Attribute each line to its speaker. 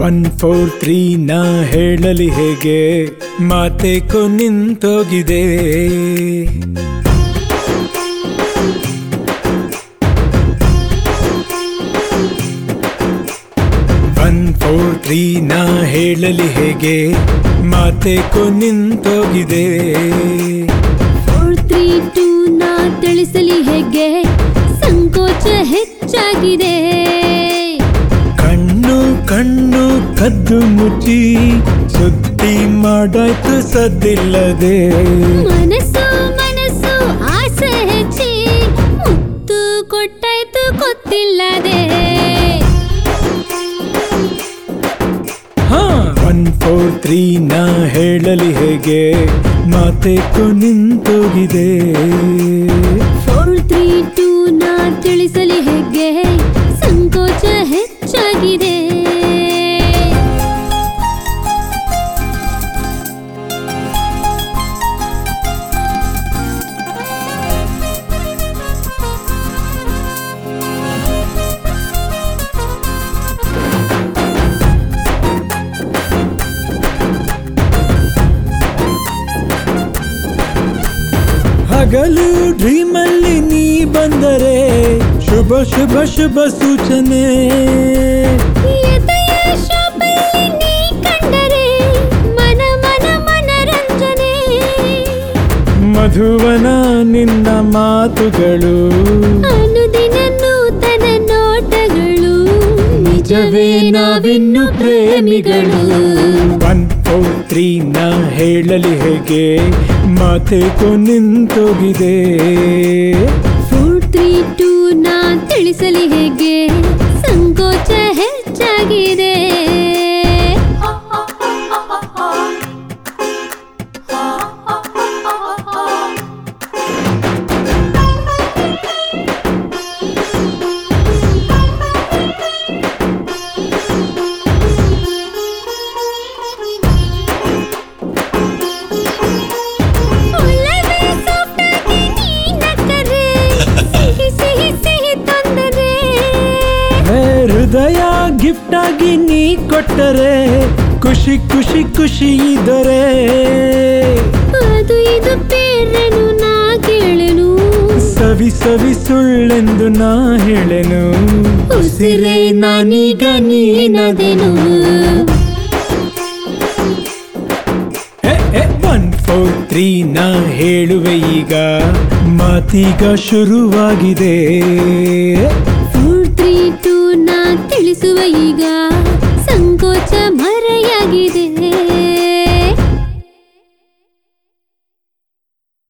Speaker 1: one four three ನಾ ಹೇಳಲಿ ಹೇಗೆ ಮಾತೇಕೋ ನಿಂತೋಗಿದೆ ಒನ್ ಫೋರ್ ತ್ರೀ ನಾ ಹೇಳಲಿ ಹೇಗೆ ಮಾತೇಕೋ ನಿಂತೋಗಿದೆ
Speaker 2: ಫೋರ್ ತ್ರೀ ಟೂ ನಾ ತಿಳಿಸಲಿ ಹೇಗೆ ಸಂಕೋಚ ಹೆಚ್ಚಾಗಿದೆ
Speaker 1: ಕಣ್ಣು ಕಣ್ಣು ಕದ್ದು ಮುಚ್ಚಿ ಸುದ್ದಿ ಮಾಡಾಯ್ತು ಸದ್ದಿಲ್ಲದೆ
Speaker 2: ಮನಸ್ಸು ಮನಸ್ಸು ಆಸೆ ಹೆಚ್ಚಿ ಮುತ್ತು ಕೊಟ್ಟಾಯ್ತು ಗೊತ್ತಿಲ್ಲದೆ
Speaker 1: ಹಾ ಒನ್ ಫೋರ್ ತ್ರೀ ನಾ ಹೇಳಲಿ ಹೇಗೆ ಮಾತೇಕೋ ನಿಂತೋಗಿದೆ
Speaker 2: ಫೋರ್ ತ್ರೀ ಟೂ ನಾ ತಿಳಿಸಲಿ ಹೇಗೆ ಸಂಕೋಚ ಹೆಚ್ಚಾಗಿದೆ
Speaker 1: ಹಗಲು ಡ್ರೀಮಲ್ಲಿ ನೀ ಬಂದರೆ ಶುಭ ಶುಭ ಶುಭ ಸೂಚನೆ
Speaker 2: ಎದೆಯ ಶೋಭೆಯಲ್ಲಿ ನೀ ಕಂಡರೆ ಮನ ಮನ ಮನರಂಜನೆ
Speaker 1: ಮಧುವನ ನಿನ್ನ ಮಾತುಗಳು
Speaker 2: ಅನುದಿನ ನೂತನ ನೋಟಗಳು
Speaker 1: ನಿಜವೇ ನಾವಿನ್ನು ಪ್ರೇಮಿಗಳು ಒನ್ ಫೋರ್ ತ್ರೀ ನಾ ಹೇಳಲಿ ಹೇಗೆ ಮಾತೇಕೋ ನಿಂತೋಗಿದೆ
Speaker 2: ಫೋರ್ ತ್ರೀ ಟೂ ನಾ ತಿಳಿಸಲಿ ಹೇಗೆ ಸಂಕೋಚ ಹೆಚ್ಚಾಗಿದೆ ಒಲವೇ ಸೊಪ್ಪಾಗಿ ನೀ ನಕ್ಕರೆ, ಸಿಹಿ ಸಿಹಿ ಸಿಹಿ ತೊಂದರೆ
Speaker 1: ಹೇ ಹೃದಯ ಗಿಫ್ಟ್ ಆಗಿ ನೀ ಕೊಟ್ಟರೆ ಖುಷಿ ಖುಷಿ ಖುಷಿ ಇದರೆ
Speaker 2: ಅದು ಇದು ಬೇರೆನು ನಾ ಕೇಳೆನು
Speaker 1: ಸವಿ ಸವಿ ಸುಳ್ಳೆಂದು ನಾ ಹೇಳೆನು
Speaker 2: ಉಸಿರೇ ನಾನೀಗ ನೀನದೆನು
Speaker 1: ಒನ್ ಫೋರ್ ತ್ರೀ ನಾ ಹೇಳುವೆ ಈಗ ಮಾತೀಗ ಶುರುವಾಗಿದೆ
Speaker 2: ಫೋರ್ ತ್ರೀ ಟೂ ನಾ ತಿಳಿಸುವ ಈಗ ಸಂಕೋಚ ಮರೆಯಾಗಿದೆ